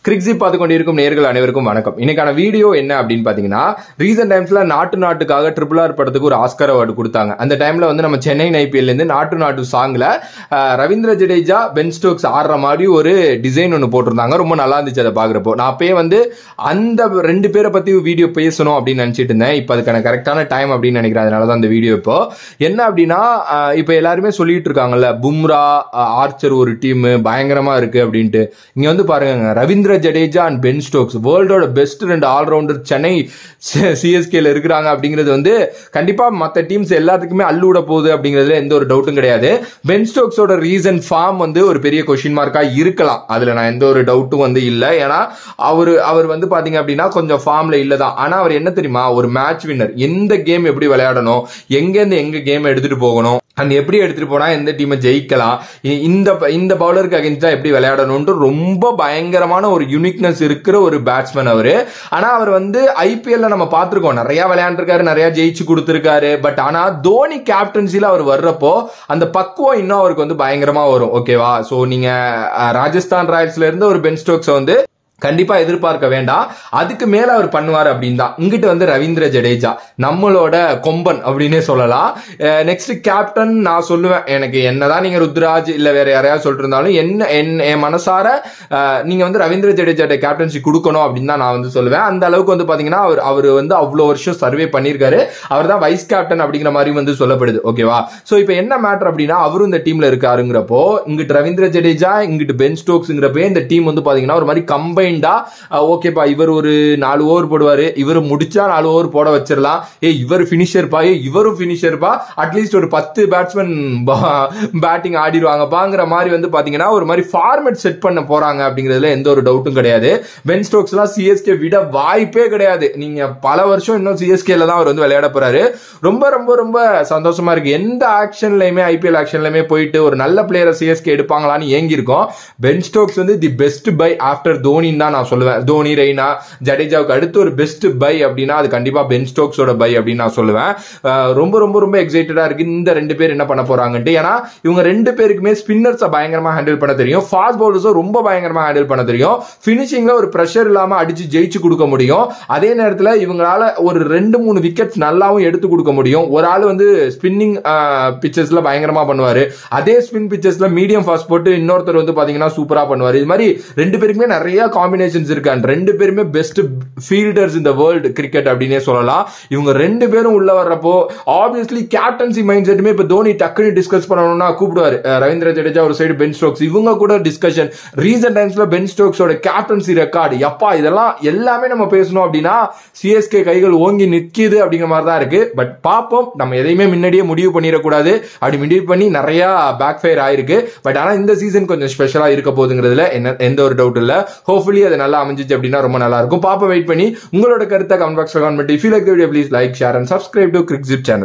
கிரிக்ஸி பார்த்து கொண்டிருக்கும் நேர்கள் அனைவருக்கும் வணக்கம் இன்னைக்கான வீடியோ என்ன அப்படின்னு பாத்தீங்கன்னா ரீசெண்ட் டைம்ஸ்ல நாட்டு நாட்டுக்காக ட்ரிபிள் ஆர் படத்துக்கு ஒரு ஆஸ்கர் அவார்டு கொடுத்தாங்க அந்த டைம்ல வந்து நம்ம சென்னை ஐபிஎல் இருந்து நாட்டு நாட்டு சாங்ல அஹ், ரவீந்திர ஜடேஜா பென் ஸ்டோக்ஸ் ஆடுற மாதிரி ஒரு டிசைன் ஒன்று போட்டிருந்தாங்க ரொம்ப நல்லா இருந்துச்சு அதை பாக்குறப்போ நான் அப்பயே வந்து அந்த ரெண்டு பேரை பத்தி வீடியோ பேசணும் அப்படின்னு நினைச்சிட்டு இருந்தேன் இப்போ அதுக்கான கரெக்டான டைம் அப்படின்னு நினைக்கிறேன் அதனால தான் அந்த வீடியோ இப்போ என்ன அப்படின்னா அஹ், இப்போ எல்லாருமே சொல்லிட்டு இருக்காங்கல்ல பும்ரா அஹ், ஆர்ச்சர் ஒரு டீம் பயங்கரமா இருக்கு அப்படின்ட்டு இங்க வந்து பாருங்க Ravindra Jadeja and Ben Stokes வேர்ல்டோட பெஸ்ட் ரெண்டு ஆல்ரவுண்டர் சென்னை சிஎஸ்கேல இருக்கிறாங்க அப்படிங்கிறது வந்து கண்டிப்பா மற்ற டீம்ஸ் எல்லாத்துக்குமே அள்ளுவிட போகுது அப்படிங்கிறதுல எந்த ஒரு டவுட்டும் கிடையாது பென் ஸ்டோக்ஸோட ரீசன் ஃபார்ம் வந்து ஒரு பெரிய கொஸ்டின் மார்க்கா இருக்கலாம் அதுல நான் எந்த ஒரு டவுட்டும் வந்து இல்லை ஏன்னா அவர் அவர் வந்து பாத்தீங்க அப்படின்னா கொஞ்சம் ஃபார்ம்ல இல்லதான் ஆனா அவர் என்ன தெரியுமா ஒரு மேட்ச் வின்னர் எந்த கேம் எப்படி விளையாடணும் எங்கேருந்து எங்க கேம் எடுத்துட்டு போகணும் அண்ட் எப்படி எடுத்துட்டு போனா எந்த டீமை ஜெயிக்கலாம் இ- இந்த இந்த பவுலருக்கு அகேன்ஸ்டா எப்படி விளையாடணும்னு ரொம்ப பயங்கரமான ஒரு யூனிக்னஸ் இருக்கிற ஒரு பேட்ஸ்மேன் அவரு ஆனா அவர் வந்து ஐபிஎல்ல நம்ம பார்த்திருக்கோம் நிறைய விளையாண்டுருக்காரு நிறைய ஜெயிச்சு கொடுத்திருக்காரு பட் ஆனா தோனி கேப்டன்சில அவர் வர்றப்போ அந்த பக்குவம் இன்னும் அவருக்கு வந்து பயங்கரமா வரும் ஓகேவா சோ நீங்க அஹ், ராஜஸ்தான் ராயல்ஸ்ல இருந்து ஒரு பென் ஸ்டோக்ஸ் வந்து கண்டிப்பா எதிர்பார்க்க வேண்டாம் அதுக்கு மேல அவர் பண்ணுவார் அப்படின்னு தான் இங்கிட்டு வந்து ரவீந்திர ஜடேஜா நம்மளோட கொம்பன் அப்படின்னே சொல்லலாம் நெக்ஸ்ட் கேப்டன் நான் சொல்லுவேன் எனக்கு என்னதான் நீங்க ருத்ராஜ் இல்ல வேற யாரையாவது சொல்லிட்டு இருந்தாலும் என்ன என் என் மனசார அஹ், நீங்க வந்து ரவீந்திர ஜடேஜாட்ட கேப்டன்சி கொடுக்கணும் அப்படின்னு தான் நான் வந்து சொல்லுவேன் அந்த அளவுக்கு வந்து பாத்தீங்கன்னா அவர் அவர் வந்து அவ்வளவு வருஷம் சர்வே பண்ணியிருக்காரு அவர் தான் வைஸ் கேப்டன் அப்படிங்கிற மாதிரி வந்து சொல்லப்படுது ஓகேவா சோ இப்போ என்ன மேட்டர் அப்படின்னா அவரும் இந்த டீம்ல இருக்காருங்கிறப்போ இங்கிட்டு ரவீந்திர ஜடேஜா இங்கிட்டு பென் ஸ்டோக்ஸ்ங்கிறப்ப இந்த டீம் வந்து பாத்தீங்கன்னா ஒரு மாதிரி கம்பைண்டா ஓகேப்பா இவர் ஒரு நாலு ஓவர் போடுவாரு இவர் முடிச்சா நாலு ஓவர் போட வச்சிடலாம் ஏ இவர் பினிஷர்ப்பா ஏ இவரும் பினிஷர்ப்பா அட்லீஸ்ட் ஒரு பத்து பேட்ஸ்மேன் பேட்டிங் ஆடிடுவாங்கப்பாங்கிற மாதிரி வந்து பாத்தீங்கன்னா ஒரு மாதிரி ஃபார்மேட் செட் பண்ண போறாங்க அப்படிங்கிறதுல எந்த ஒரு டவுட்டும் கிடையாது பென் ஸ்டோக்ஸ் எல்லாம் சிஎஸ்கே விட வாய்ப்பே கிடையாது நீங்க பல வருஷம் இன்னும் சிஎஸ்கேல தான் அவர் வந்து விளையாட போறாரு ரொம்ப ரொம்ப ரொம்ப சந்தோஷமா இருக்கு எந்த ஆக்ஷன்லயுமே ஐபிஎல் ஆக்ஷன்லயுமே போயிட்டு ஒரு நல்ல பிளேயரை சிஎஸ்கே எடுப்பாங்களான்னு ஏங்கி இருக்கோம் பென் ஸ்டோக்ஸ் வந்து தி பெஸ்ட் பை ஆஃப்டர் தோனின்னு தான் நான் சொல்லுவேன் தோனி ரெய்னா ஜடேஜாவுக்கு அடுத்து ஒரு பெஸ்ட் பை அப்படின்னா அது கண்டிப்பா பென் ஸ்டோக்ஸோட பை அப்படின்னு நான் சொல்லுவேன் அஹ் ரொம்ப ரொம்ப ரொம்ப எக்ஸைட்டடா இருக்கு இந்த ரெண்டு பேர் என்ன பண்ண போறாங்கன்ட்டு ஏன்னா இவங்க ரெண்டு பேருக்குமே ஸ்பின்னர்ஸை பயங்கரமா ஹேண்டில் பண்ண தெரியும் ஃபாஸ்ட் பவுலர்ஸும் ரொம்ப பயங்கரமா ஹேண்டில் பண்ண தெரியும் ஃபினிஷிங்ல ஒரு ப்ரெஷர் இல்லாம அடிச்சு ஜெயிச்சு கொடுக்க முடியும் அதே நேரத்துல இவங்களால ஒரு ரெண்டு மூணு விக்கெட்ஸ் நல்லாவும் எடுத்து கொடுக்க முடியும் ஒரு ஆள் வந்து ஸ்பின்னிங் பிச்சர்ஸ்ல பயங்கரமா பண்ணுவாரு அதே ஸ்பின் பிச்சர்ஸ்ல மீடியம் ஃபாஸ்ட் போட்டு இன்னொருத்தர் வந்து பாத்தீங்கன்னா சூப்பரா பண்ணுவாரு இது மாதிரி ரெண்டு பேருக்குமே நிறைய காம்பினேஷன்ஸ் இருக்கு and ரெண்டு பேருமே பெஸ்ட் ஃபீல்டர்ஸ் இந்த வேர்ல்டு கிரிக்கெட் அப்படின்னே சொல்லலாம் இவங்க ரெண்டு பேரும் உள்ள வர்றப்போ ஆப்வியஸ்லி கேப்டன்சி மைண்ட் செட்டுமே இப்ப தோனி டக்குனு டிஸ்கஸ் பண்ணணும்னா கூப்பிடுவாரு அஹ் ரவீந்திர ஜடேஜா ஒரு சைடு பென் ஸ்டோக்ஸ் இவங்க கூட டிஸ்கஷன் ரீசெண்ட் டைம்ஸ்ல பென் ஸ்டோக்ஸோட கேப்டன்சி ரெக்கார்டு எப்பா இதெல்லாம் எல்லாமே நம்ம பேசணும் அப்படின்னா சிஎஸ்கே கைகள் ஓங்கி நிற்கிது அப்படிங்கிற மாதிரி தான் இருக்கு பட் பார்ப்போம் நம்ம எதையுமே முன்னாடியே முடிவு பண்ணிடக்கூடாது அப்படி முடிவு பண்ணி நிறைய பேக் ஃபயர் ஆயிருக்கு பட் ஆனா இந்த சீசன் கொஞ்சம் ஸ்பெஷலா இருக்க போகுதுங்கிறதுல என்ன எந்த ஒரு டவுட் இல்ல ஹோப்ஃபுல்லி அது நல்லா அமைஞ்சிச்சு அப்படின்னா ரொம்ப நல்லா இருக்கும் பாப்ப வெயிட் பண்ணி உங்களோட கருத்தை கமெண்ட் பாக்ஸ்ல கமெண்ட் பண்ணி feel like video please like share and subscribe to கிரிக்ஸிப் சேனல்